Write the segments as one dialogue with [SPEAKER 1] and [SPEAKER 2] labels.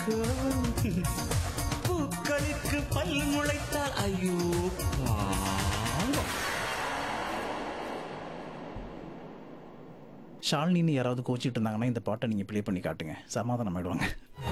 [SPEAKER 1] பூக்களுக்கு பல் முளைத்தால் ஐயோ பாவம்.
[SPEAKER 2] ஷாலினின்னு யாராவது கோச்சிட்டு இருந்தாங்கன்னா இந்த பாட்டை நீங்கள் ப்ளே பண்ணி காட்டுங்க சமாதானம் ஆயிடுவாங்க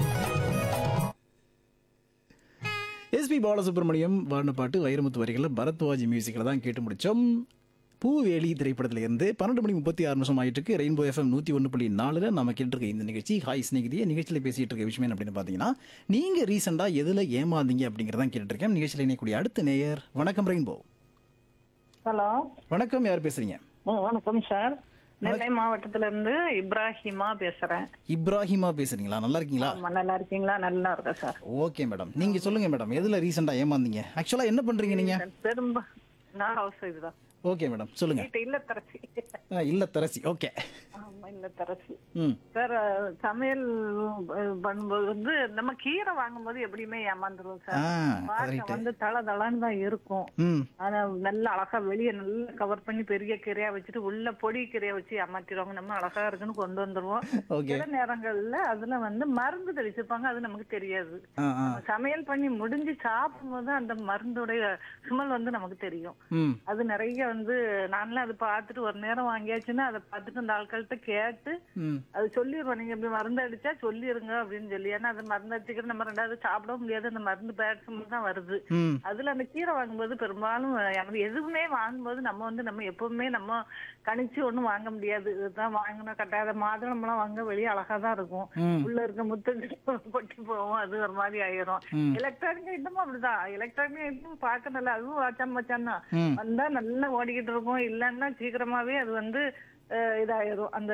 [SPEAKER 2] எஸ்பி பாலசுப்ரமணியம் வாடின பாட்டு வைரமுத்து வரிகளில் பரத்வாஜி மியூசிக்கில் தான் கேட்டு முடித்தோம் பூவேலி திரைப்படத்துல இருந்து பன்னெண்டு மணி முப்பத்தி ஆறு நிமிஷம் ஆயிட்டு இருக்கு ரெயின்போ எஃப்எம் நூற்றி ஒன்று புள்ளி நாலில் நம்ம கேட்டிருக்க இந்த நிகழ்ச்சி ஹாய் ஸ்நேகிதியை நிகழ்ச்சியில் பேசிட்டு இருக்க விஷயம் என்ன அப்படின்னு பார்த்தீங்கன்னா நீங்கள் ரீசெண்டாக எதில் ஏமாந்தீங்க அப்படிங்கிறதான் கேட்டுருக்கேன் நிகழ்ச்சியில் இணையக்கூடிய அடுத்த நேயர் வணக்கம் ரெயின்போ
[SPEAKER 3] ஹலோ
[SPEAKER 2] வணக்கம் யார் பேசுறீங்க
[SPEAKER 3] ம், வணக்கம் சார் நெல்லை மாவட்டத்துல இருந்து இப்ராஹிமா பேசுறேன்
[SPEAKER 2] இப்ராஹிமா பேசுறீங்களா நல்லா இருக்கீங்களா
[SPEAKER 3] ஆமா நல்லா இருக்கீங்களா நல்லா இருக்கேன் சார்
[SPEAKER 2] ஓகே மேடம் நீங்க சொல்லுங்க மேடம் எதுல ரீசெண்டா ஏமாந்தீங்க ஆக்சுவலா என்ன பண்றீங்க நீங்க
[SPEAKER 3] பெரும்ப நான் ஹவுஸ் ஒய்ஃப் தான்
[SPEAKER 2] ஓகே மேடம் சொல்லுங்க
[SPEAKER 3] வீட்டு இல்லத்தரசி
[SPEAKER 2] ஆ, இல்ல தரசி ஓகே
[SPEAKER 3] ஆமா இல்லத்தரசி
[SPEAKER 2] ம்
[SPEAKER 3] சார் சமையல் அஹ், பண்ணும்போது வந்து நம்ம கீரை வாங்கும்போது எப்படியுமே ஏமாந்துருவோம்
[SPEAKER 2] ஆ
[SPEAKER 3] சார் பார்க்க
[SPEAKER 2] ரைட்டு
[SPEAKER 3] வந்து தள தளன்னு தான் இருக்கும்
[SPEAKER 2] ம்
[SPEAKER 3] ஆனா நல்ல அழகா வெளியே நல்லா கவர் பண்ணி பெரிய கீரையா வச்சுட்டு உள்ள பொடி கீரையா வச்சு ஏமாத்திடுவாங்க நம்ம அழகா இருக்குன்னு கொண்டு வந்துருவோம்
[SPEAKER 2] ஓகே
[SPEAKER 3] சில நேரங்கள்ல அதுல வந்து மருந்து தெளிச்சிருப்பாங்க அது நமக்கு தெரியாது
[SPEAKER 2] ஆ ஆ
[SPEAKER 3] நம்ம சமையல் பண்ணி முடிஞ்சு சாப்பிடும்போது அந்த மருந்துடைய ஸ்மெல் வந்து நமக்கு தெரியும்
[SPEAKER 2] ம்
[SPEAKER 3] அது நிறைய வந்து நான்லாம் அது பார்த்துட்டு ஒரு நேரம் வாங்கியாச்சுன்னா அதை பார்த்துட்டு அந்த ஆட்கள்கிட்ட கேட்டு
[SPEAKER 2] ம்
[SPEAKER 3] அது சொல்லிடுவோம் நீங்க இப்படி மருந்து அடிச்சா சொல்லிருங்க அப்படின்னு சொல்லி ஏன்னா அது மருந்து அடிச்சுக்கிட்டு நம்ம ரெண்டாவது சாப்பிட முடியாது அந்த மருந்து பேட் ஸ்மெல் தான் வருது
[SPEAKER 2] ம்
[SPEAKER 3] அதுல அந்த கீரை வாங்கும்போது பெரும்பாலும் எனக்கு எதுவுமே வாங்கும்போது நம்ம வந்து நம்ம எப்பவுமே நம்ம கணிச்சு ஒண்ணும் வாங்க முடியாது இதுதான் வாங்கணும் கட்டாத மாதுளம்பழம் வாங்க வெளியே அழகா தான் இருக்கும்
[SPEAKER 2] ம்
[SPEAKER 3] உள்ள இருக்க முத்து கொட்டி போவோம் அது ஒரு மாதிரி ஆயிரும்
[SPEAKER 2] ம்.
[SPEAKER 3] எலக்ட்ரானிக் ஐட்டமும் அப்படிதான் எலக்ட்ரானிக் ஐட்டம் பார்க்க நல்லா அதுவும் வாச்சான் மச்சான் தான்
[SPEAKER 2] ம்
[SPEAKER 3] வந்தா நல்லா ஓடிக்கிட்டு இருக்கும் இல்லைன்னா சீக்கிரமாவே அது வந்து அஹ், இதாயிரும் அந்த